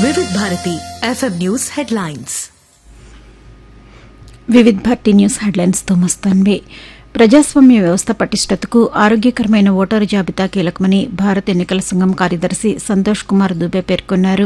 వివిధ Bharati FM news headlines Vividh Bharati news హెడ్లైన్స్తో మస్తాన్వి ప్రజాస్వామ్య వ్యవస్థ పటిష్టతకు ఆరోగ్యకరమైన ఓటరు జాబితా కీలకమని భారత ఎన్నికల సంఘం కార్యదర్శి సంతోష్ కుమార్ దుబే పేర్కొన్నారు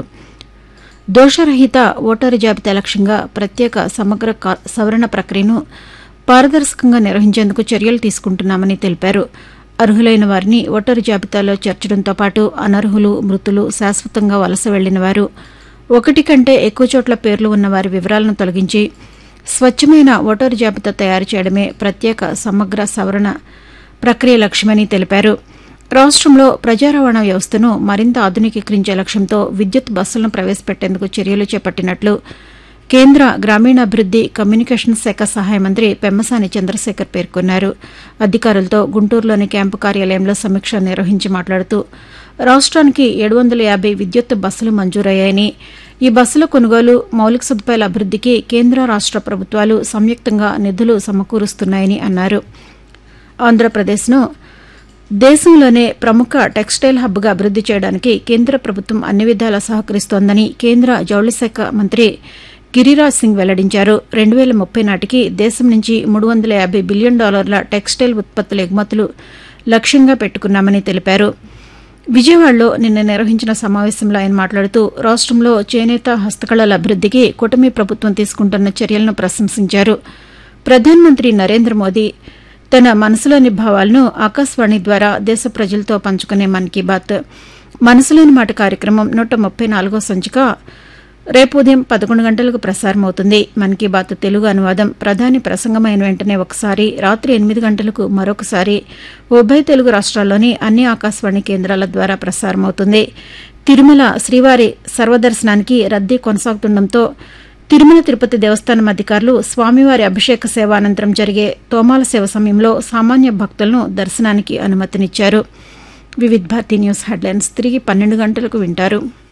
దోషరహిత ఓటరు జాబితా లక్ష్యంగా ప్రత్యేక సమగ్ర కా- సవరణ ప్రక్రియను పారదర్శకంగా నిర్వహించేందుకు చర్యలు తీసుకుంటున్నామని తెలిపారు అర్హులైన వారిని ఓటరు జాబితాలో చేర్చడంతో పాటు అనర్హులు మృతులు శాశ్వతంగా వలస వెళ్లిన వారు ఒకటి కంటే ఎక్కువ చోట్ల పేర్లు ఉన్న వారి వివరాలను తొలగించి స్వచ్ఛమైన ఓటరు జాబితా తయారు చేయడమే ప్రత్యేక సమగ్ర సవరణ ప్రక్రియ లక్ష్యమని తెలిపారు రాష్ట్రంలో ప్రజా రవాణా వ్యవస్థను మరింత ఆధునికీకరించే లక్ష్యంతో విద్యుత్ బస్సులను ప్రవేశపెట్టేందుకు చర్యలు చేపట్టినట్లు కేంద్ర గ్రామీణాభివృద్ది కమ్యూనికేషన్ శాఖ సహాయ మంత్రి పెమ్మసాని చంద్రశేఖర్ పేర్కొన్నారు అధికారులతో గుంటూరులోని క్యాంపు కార్యాలయంలో సమీక్ష నిర్వహించి మాట్లాడుతూ రాష్ట్రానికి ఏడు వందల యాభై విద్యుత్ బస్సులు మంజూరయ్యాయని ఈ బస్సుల కొనుగోలు మౌలిక సదుపాయాల అభివృద్దికి కేంద్ర రాష్ట ప్రభుత్వాలు సంయుక్తంగా నిధులు సమకూరుస్తున్నాయని అన్నారు ఆంధ్రప్రదేశ్ను దేశంలోనే ప్రముఖ టెక్స్టైల్ హబ్గా అభివృద్ది చేయడానికి కేంద్ర ప్రభుత్వం అన్ని విధాలా సహకరిస్తోందని కేంద్ర జౌళి శాఖ మంత్రి గిరిరాజ్ సింగ్ వెల్లడించారు రెండు వేల ముప్పై నాటికి దేశం నుంచి మూడు వందల యాభై బిలియన్ డాలర్ల టెక్స్టైల్ ఉత్పత్తుల ఎగుమతులు లక్ష్యంగా పెట్టుకున్నామని తెలిపారు విజయవాడలో నిన్న నిర్వహించిన సమావేశంలో ఆయన మాట్లాడుతూ రాష్ట్రంలో చేనేత హస్తకళల అభివృద్దికి కూటమి ప్రభుత్వం తీసుకుంటున్న చర్యలను ప్రశంసించారు ప్రధానమంత్రి నరేంద్ర మోదీ తన మనసులోని భావాలను ఆకాశవాణి ద్వారా దేశ ప్రజలతో పంచుకునే మన్ కీ బాత్ మనసులోని మాట కార్యక్రమం నూట ముప్పై నాలుగో సంచిక రేపు ఉదయం పదకొండు గంటలకు ప్రసారమవుతుంది మన్ కీ బాత్ తెలుగు అనువాదం ప్రధాని ప్రసంగమైన వెంటనే ఒకసారి రాత్రి ఎనిమిది గంటలకు మరొకసారి ఉభయ తెలుగు రాష్ట్రాల్లోని అన్ని ఆకాశవాణి కేంద్రాల ద్వారా ప్రసారమవుతుంది తిరుమల శ్రీవారి సర్వదర్శనానికి రద్దీ కొనసాగుతుండటంతో తిరుమల తిరుపతి దేవస్థానం అధికారులు స్వామివారి అభిషేక సేవ అనంతరం జరిగే తోమాల సేవ సమయంలో సామాన్య భక్తులను దర్శనానికి అనుమతినిచ్చారు వివిధ్ భారతి న్యూస్ హెడ్లైన్స్ తిరిగి పన్నెండు గంటలకు వింటారు